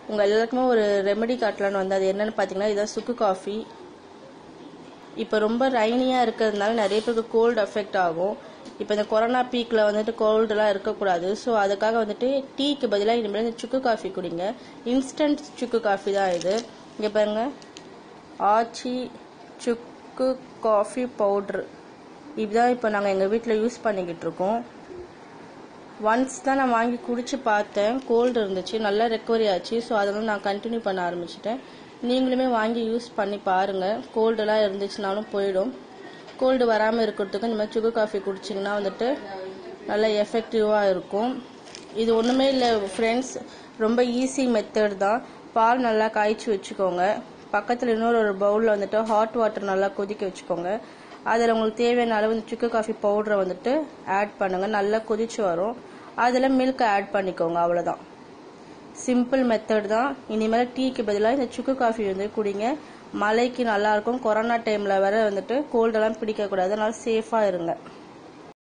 உங்கள் எல்லாருக்குமே ஒரு ரெமெடி காட்டலான்னு வந்து அது என்னன்னு பார்த்தீங்கன்னா இதான் சுக்கு காஃபி இப்போ ரொம்ப ரைனியாக இருக்கிறதுனால நிறைய பேருக்கு கோல்டு அஃபெக்ட் ஆகும் இப்போ இந்த கொரோனா பீக்கில் வந்துட்டு கோல்டுலாம் இருக்கக்கூடாது ஸோ அதுக்காக வந்துட்டு டீக்கு பதிலாக இனிமேல் இந்த சுக்கு காஃபி குடிங்க இன்ஸ்டன்ட் சுக்கு காஃபி தான் இது இங்கே பாருங்க ஆச்சி சுக்கு காஃபி பவுட்ரு இதுதான் இப்போ நாங்கள் எங்கள் வீட்டில் யூஸ் பண்ணிக்கிட்டு இருக்கோம் ஒன்ஸ் தான் நான் வாங்கி குடிச்சு பார்த்தேன் கோல்டு இருந்துச்சு நல்லா ரெக்கவரி ஆச்சு ஸோ அதை வந்து நான் கண்டினியூ பண்ண ஆரம்பிச்சிட்டேன் நீங்களுமே வாங்கி யூஸ் பண்ணி பாருங்கள் கோல்டெல்லாம் இருந்துச்சுனாலும் போயிடும் கோல்டு வராமல் இருக்கிறதுக்கு இந்த மாதிரி சுகர் காஃபி குடிச்சிங்கன்னா வந்துட்டு நல்லா எஃபெக்டிவாக இருக்கும் இது ஒன்றுமே இல்லை ஃப்ரெண்ட்ஸ் ரொம்ப ஈஸி மெத்தட் தான் பால் நல்லா காய்ச்சி வச்சுக்கோங்க பக்கத்தில் இன்னொரு ஒரு பவுலில் வந்துட்டு ஹாட் வாட்டர் நல்லா கொதிக்க வச்சுக்கோங்க அதில் உங்களுக்கு தேவையான அளவு இந்த சுக்கு காஃபி பவுடரை வந்துட்டு ஆட் பண்ணுங்க நல்லா கொதிச்சு வரும் அதில் மில்க் ஆட் பண்ணிக்கோங்க அவ்வளோதான் சிம்பிள் மெத்தட் தான் இனிமேல் டீக்கு பதிலாக இந்த சுக்கு காஃபி வந்து குடிங்க மழைக்கு நல்லா இருக்கும் கொரோனா டைமில் வேற வந்துட்டு கோல்டெல்லாம் பிடிக்கக்கூடாது அதனால சேஃபாக இருங்க